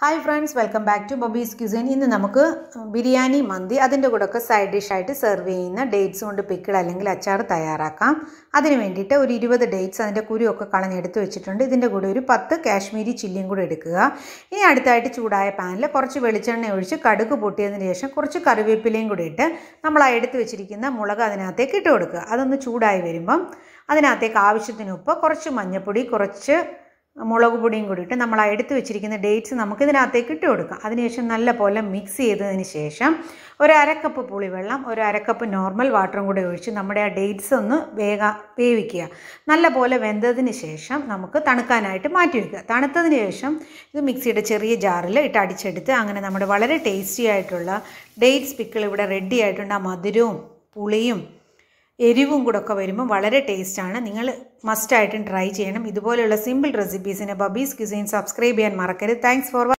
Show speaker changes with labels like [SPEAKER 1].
[SPEAKER 1] hi friends welcome back to Babi's cuisine ഇന്ന് നമുക്ക് ബിരിയാണി മന്തി അതിൻ്റെ കൂടെയൊക്കെ സൈഡ് ഡിഷായിട്ട് സെർവ് ചെയ്യുന്ന ഡേറ്റ്സ് കൊണ്ട് പിക്കിൾ അല്ലെങ്കിൽ അച്ചാർ തയ്യാറാക്കാം അതിന് വേണ്ടിയിട്ട് ഒരു ഇരുപത് ഡേറ്റ്സ് അതിൻ്റെ കുരുവൊക്കെ കളഞ്ഞെടുത്ത് വെച്ചിട്ടുണ്ട് ഇതിൻ്റെ കൂടെ ഒരു പത്ത് കാശ്മീരി ചില്ലിയും കൂടെ എടുക്കുക ഇനി അടുത്തായിട്ട് ചൂടായ പാനിൽ കുറച്ച് വെളിച്ചെണ്ണ ഒഴിച്ച് കടുക് പൊട്ടിയതിന് ശേഷം കുറച്ച് കറിവേപ്പിലയും കൂടി ഇട്ട് നമ്മൾ ആ എടുത്ത് വെച്ചിരിക്കുന്ന മുളക് അതിനകത്തേക്ക് ഇട്ട് കൊടുക്കുക അതൊന്ന് ചൂടായി വരുമ്പം അതിനകത്തേക്ക് ആവശ്യത്തിന് ഉപ്പ് കുറച്ച് മഞ്ഞൾപ്പൊടി കുറച്ച് മുളക് പൊടിയും കൂടി ഇട്ട് നമ്മൾ ആ എടുത്ത് വെച്ചിരിക്കുന്ന ഡേറ്റ്സ് നമുക്ക് ഇതിനകത്തേക്ക് ഇട്ട് കൊടുക്കാം അതിനുശേഷം നല്ല പോലെ മിക്സ് ചെയ്തതിന് ശേഷം ഒരു അരക്കപ്പ് പുളിവെള്ളം ഒരു അരക്കപ്പ് നോർമൽ വാട്ടറും കൂടി ഒഴിച്ച് നമ്മുടെ ആ ഡേറ്റ്സ് ഒന്ന് വേഗ വേവിക്കുക നല്ല പോലെ വെന്തതിന് ശേഷം നമുക്ക് തണുക്കാനായിട്ട് മാറ്റി വയ്ക്കുക തണുത്തതിന് ശേഷം ഇത് മിക്സിയുടെ ചെറിയ ജാറിൽ ഇട്ട് അടിച്ചെടുത്ത് അങ്ങനെ നമ്മുടെ വളരെ ടേസ്റ്റി ആയിട്ടുള്ള ഡേറ്റ്സ് പിക്കിൾ ഇവിടെ റെഡി ആയിട്ടുണ്ട് ആ മധുരവും പുളിയും എരിവും കൂടെ ഒക്കെ വരുമ്പോൾ വളരെ ടേസ്റ്റാണ് നിങ്ങൾ മസ്റ്റായിട്ടും ട്രൈ ചെയ്യണം ഇതുപോലെയുള്ള സിമ്പിൾ റെസിപ്പീസിന് ബബീസ് ക്യൂസൈൻ സബ്സ്ക്രൈബ് ചെയ്യാൻ മറക്കരുത് താങ്ക്സ് ഫോർ